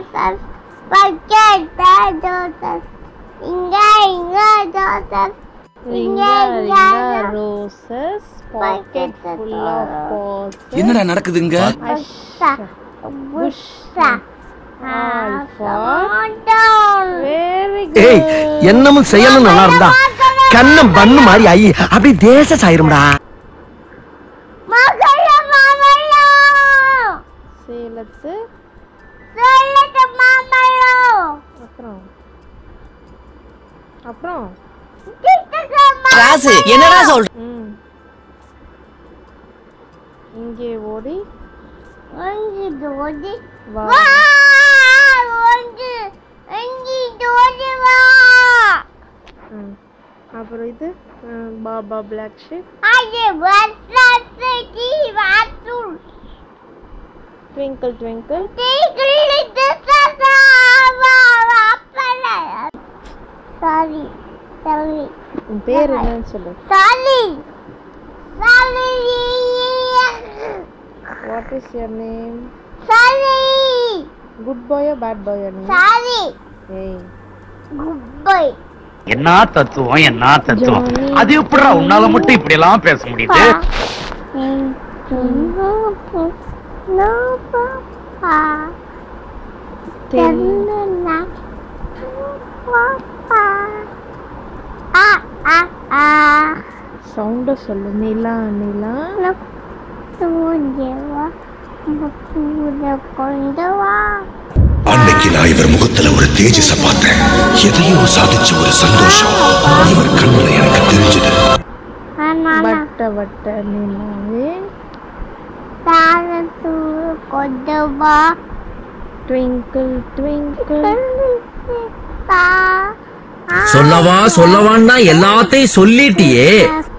Joseph பக்கெட்ட Joseph இங்க இங்க Joseph ring a ring a roses pocket full of balls என்னடா நடக்குதுங்க husha husha all fall down very ஏய் குட் என்னமும் செய்யணும் நல்லா இருந்தா கண்ணம் பண்ணு மாதிரி ஐ அப்படி தேச சாயிரும்டா மகள மாமலோ சேலத்து சொல்லட்ட மாமலோ அப்புறம் அப்புறம் கிட்டக்க ராசு என்னடா சொல்ற ம் இங்கே ஓடி ஒன்று ஜோடி வா வா ஒன்று அஞ்சு ஜோடி வா ம். அப்புறம் இது ம், பாபா பிளாக் ஷிப் அது வசதி வாத்து ட்விங்கிள் ட்விங்கிள் தீகிலி தசதா வா வாப்பல சாரி சாரி உன் பேர் என்னன்னு சொல்லு sorry sorry what is your name sorry good பாயோ பேட் பாயோ நீ சாரி ஏய் குட் பை என்ன தத்துவம் என்ன தத்துவம் அது எப்படிடா உன்னால மட்டும் இப்படி எல்லாம் பேச முடியுது No, Papa. Papa. Ah, ah, ah. சவுண்ட சொல்லு நிலா நிலா தூஞ்சவா பூத கொண்டு வா அன்னைக்கு நான் இவர் முகத்துல ஒரு தேஜஸ பார்த்தேன் எதையோ சாதிச்ச ஒரு சந்தோஷம் இவர் கண்ணுல எனக்கு தெரிஞ்சது ஆனா வட்ட வட்ட நிலாவே தாரத்து கொண்டு வா ட்விங்கிள் ட்விங்கிள் தா சொல்லவா சொல்லவான்னா எல்லாத்தையும் சொல்லிட்டியே ஆ